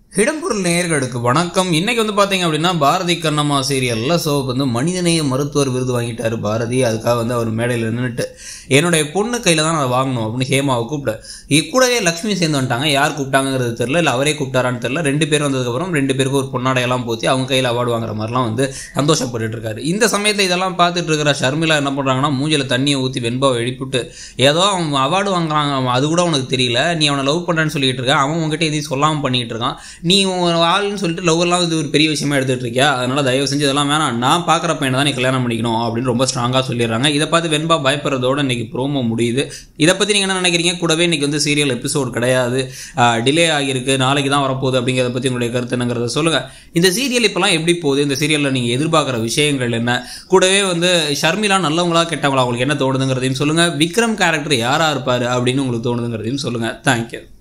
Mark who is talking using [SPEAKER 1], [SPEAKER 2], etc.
[SPEAKER 1] இடம்பொருள் நேயர்களுக்கு வணக்கம் இன்னைக்கு வந்து பார்த்தீங்க அப்படின்னா பாரதி கண்ணம்மா சீரியலில் ஸோ வந்து மனிதநேய மருத்துவர் விருது வாங்கிட்டாரு பாரதி அதுக்காக வந்து அவர் மேடையில் நின்றுட்டு என்னுடைய பொண்ணு கையில் தான் நான் வாங்கணும் அப்படின்னு ஹேமாவை கூப்பிட்டு இது கூடவே லக்ஷ்மி சேர்ந்து வந்துட்டாங்க யார் கூப்பிட்டாங்கிறது தெரில இல்லை அவரே கூப்பிட்டாரான்னு தெரில ரெண்டு பேர் வந்ததுக்கப்புறம் ரெண்டு பேருக்கு ஒரு பொன்னாடையெல்லாம் போத்தி அவங்க கையில் அவார்டு வாங்குற மாதிரிலாம் வந்து சந்தோஷப்பட்டுட்டு இருக்காரு இந்த சமயத்தில் இதெல்லாம் பார்த்துட்டு இருக்கிற ஷர்மிளா என்ன பண்ணுறாங்கன்னா மூஞ்சில தண்ணியை ஊற்றி வெண்பாவை எழுப்பிட்டு ஏதோ அவன் அவார்டு வாங்குறாங்க அவன் அது கூட உனக்கு தெரியல நீ அவனை லவ் பண்ணுறேன்னு சொல்லிட்டு இருக்க அவன் உங்ககிட்ட எதையும் சொல்லாமல் பண்ணிட்டு இருக்கான் நீ உன் ஆள்னு சொல்லிட்டு லவ் எல்லாம் இது ஒரு பெரிய விஷயமா எடுத்துட்டு இருக்கியா அதனால தயவு செஞ்சு இதெல்லாம் வேணாம் நான் பார்க்குற பையனை தான் நீ கல்யாணம் பண்ணிக்கணும் அப்படின்னு ரொம்ப ஸ்ட்ராங்காக சொல்லிடுறாங்க இதை பார்த்து வெண்பா பயப்படுறதோட இன்னைக்கு ப்ரோமோ முடியுது இதை பற்றி நீங்கள் என்ன நினைக்கிறீங்க கூடவே இன்னைக்கு வந்து சீரியல் எபிசோட் கிடையாது டிலே ஆகியிருக்கு நாளைக்கு தான் வரப்போகுது அப்படிங்கிறத பற்றி உங்களுடைய கருத்து என்னங்கிறத சொல்லுங்கள் இந்த சீரியல் இப்போலாம் எப்படி போகுது இந்த சீரியலில் நீங்கள் எதிர்பார்க்குற விஷயங்கள் என்ன கூடவே வந்து ஷர்மிளா நல்லவங்களா கெட்டவங்களா உங்களுக்கு என்ன தோணுதுங்கிறதையும் சொல்லுங்கள் விக்ரம் கேரக்டர் யாராக இருப்பார் அப்படின்னு உங்களுக்கு தோணுதுங்கிறதையும் சொல்லுங்கள் தேங்க்யூ